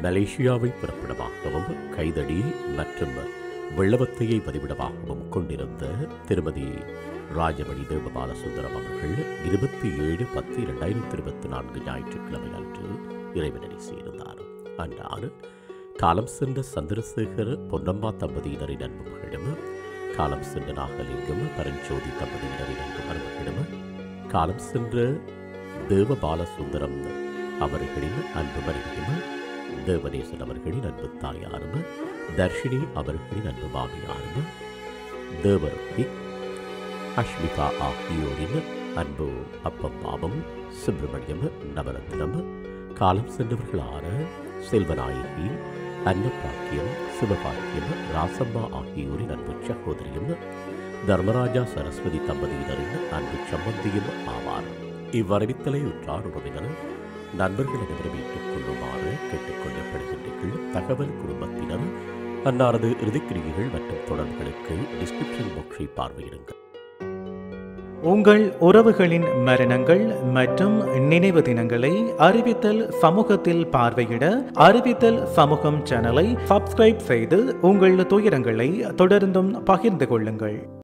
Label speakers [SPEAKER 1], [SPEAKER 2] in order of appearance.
[SPEAKER 1] மலேசியாவை பிறப்பிடமாகவும் கைதடி மற்றும் வெள்ளவத்தையை பதிவிடமாகவும் கொண்டிருந்த திருமதி ராஜமணி தேவபாலசுந்தரம் அவர்கள் இருபத்தி ஏழு பத்து இரண்டாயிரத்தி இருபத்தி நான்கு ஞாயிற்றுக்கிழமை அன்று இறைவனடி சேர்ந்தார் அன்னார் காலம் சென்ற சந்திரசேகர் பொன்னம்மா தம்பதியினரின் அன்பு மகளிடம் காலம் சென்ற நாகலிங்கம் பரஞ்சோதி தம்பதியினரின் அன்பு மருமகளிடம் காலம் சென்ற தேவபாலசுந்தரம் அவர்களின் அன்பு மனைவியும் தேவநேசன் அவர்களின் அன்பு தாயாரும் தர்ஷினி அவர்களின் அன்பு மாமியாரும் தேவரத்தி அஷ்மிகா ஆகியோரின் அன்பு அப்பம்மாவும் சுப்பிரமணியம் நவரத்னம் காலம் சென்றவர்களான செல்வநாயகி அன்னபாக்கியம் சிவபாக்கியம் ராசம்மா ஆகியோரின் அன்பு சகோதரியும் தர்மராஜா சரஸ்வதி தம்பதியினரின் அன்பு சம்பந்தியும் ஆவார் இவ்வரவித்தலை உற்றார் உறவினர் நண்பர்களிடம் ஏற்றுக் கொள்ளுமாறு கேட்டுக்கொள்ளப்படுகின்றீர்கள் தகவல் குடும்பத்தினர் அன்னாரது இறுதிக்கிரியைகள் மற்றும் தொடர்புகளுக்கு டிஸ்கிரிப்ஷன் பாக்ஸை பார்வையிடுங்கள்
[SPEAKER 2] உங்கள் உறவுகளின் மரணங்கள் மற்றும் நினைவு தினங்களை அறிவித்தல் சமூகத்தில் பார்வையிட அறிவித்தல் சமூகம் சேனலை சப்ஸ்கிரைப் செய்து உங்கள் துயரங்களை தொடர்ந்தும் பகிர்ந்து கொள்ளுங்கள்